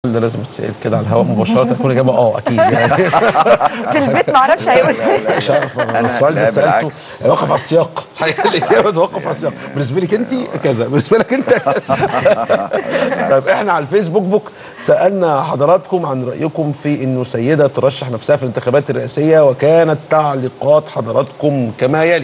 ده لازم تسال كده على الهواء مباشره تكون اجابه اه اكيد يعني في البيت ما اعرفش هيقول مش عارف أنا- السؤال ده لا، سالته بالعكس. يوقف على السياق الحقيقه الاجابه توقف على السياق بالنسبه لك انت كذا بالنسبه لك انت كذا. طيب احنا على الفيسبوك بوك سالنا حضراتكم عن رايكم في انه سيده ترشح نفسها في الانتخابات الرئاسيه وكانت تعليقات حضراتكم كما يلي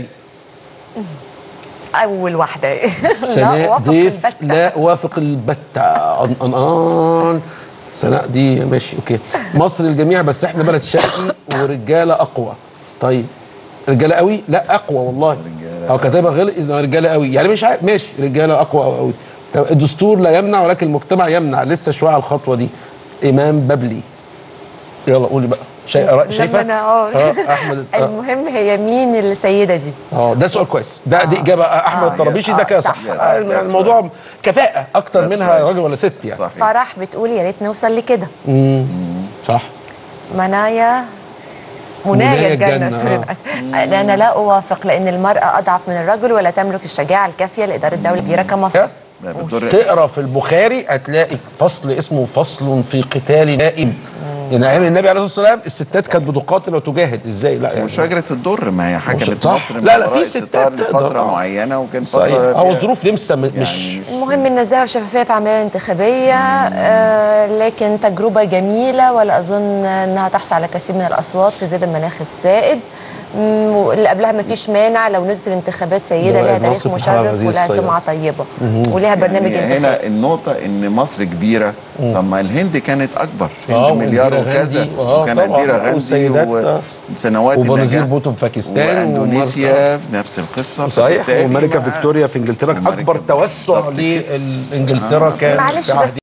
اول واحده سناء أوافق ضيف البتة. لا اوافق البتة ان ان ان سناء دي ماشي اوكي مصر الجميع بس احنا بلد شرقي ورجاله اقوى طيب رجاله قوي لا اقوى والله او كاتبها غلط إنه رجاله قوي يعني مش عارف ماشي رجاله اقوى أو قوي طب الدستور لا يمنع ولكن المجتمع يمنع لسه شويه على الخطوه دي امام بابلي يلا قولي بقى شاي لما شايفه أنا- آه. احمد آه. المهم هي مين السيده دي اه ده سؤال كويس ده دي اجابه احمد آه. الطرابيشي ده آه، كده صح. صح آه، آه، ده الموضوع كفاءه اكتر ده منها سؤال. راجل ولا ست يعني صحيح فرح بتقول يا ريت نوصل لكده صح منايا منايا منايا الجنة الجنة، سوري آه. أنا آسف. أنا لا أوافق لأن المرأة أضعف من الرجل ولا تملك الشجاعة الكافية لإدارة دولة كبيرة كمصر ها؟ ده بتضر تقرا في البخاري هتلاقي فصل اسمه فصل في قتال نائم يعني ايام النبي عليه الصلاه والسلام الستات كانت بتقاتل وتجاهد ازاي لا يعني مش شجره الضر ما هي حكمت صح. مصر من لا، لا، وراء في الستار ستات تقدر، لفتره آه. معينه وكان صحيح فتره او فيها- ظروف لمسه م- مش يعني المهم النزاهة والشفافية في العملية الانتخابية آه لكن تجربة جميلة ولا أظن أنها تحصل على كثير من الأصوات في ظل المناخ السائد مم، واللي قبلها ما فيش مانع لو نزلت الانتخابات سيدة ده لها ناصف تاريخ الحرارة مشرف العزيز ولها السيد. سمعة طيبة ولها برنامج يعني انتخابي هنا النقطة إن مصر كبيرة طب ما الهند كانت أكبر آه، هند مليار وإنديرا وكذا غاندي، آه، وكان طبعاً، أنديرا آه، غاندي والسيدات، آه. وسنوات وبنظير النجاح. بوتو في باكستان وأندونيسيا نفس القصة صحيح فبالتالي والملكه ما- فيكتوريا في انجلترا والملكة اكبر توسع بالظبط كده. لانجلترا كان معلش في بس عهد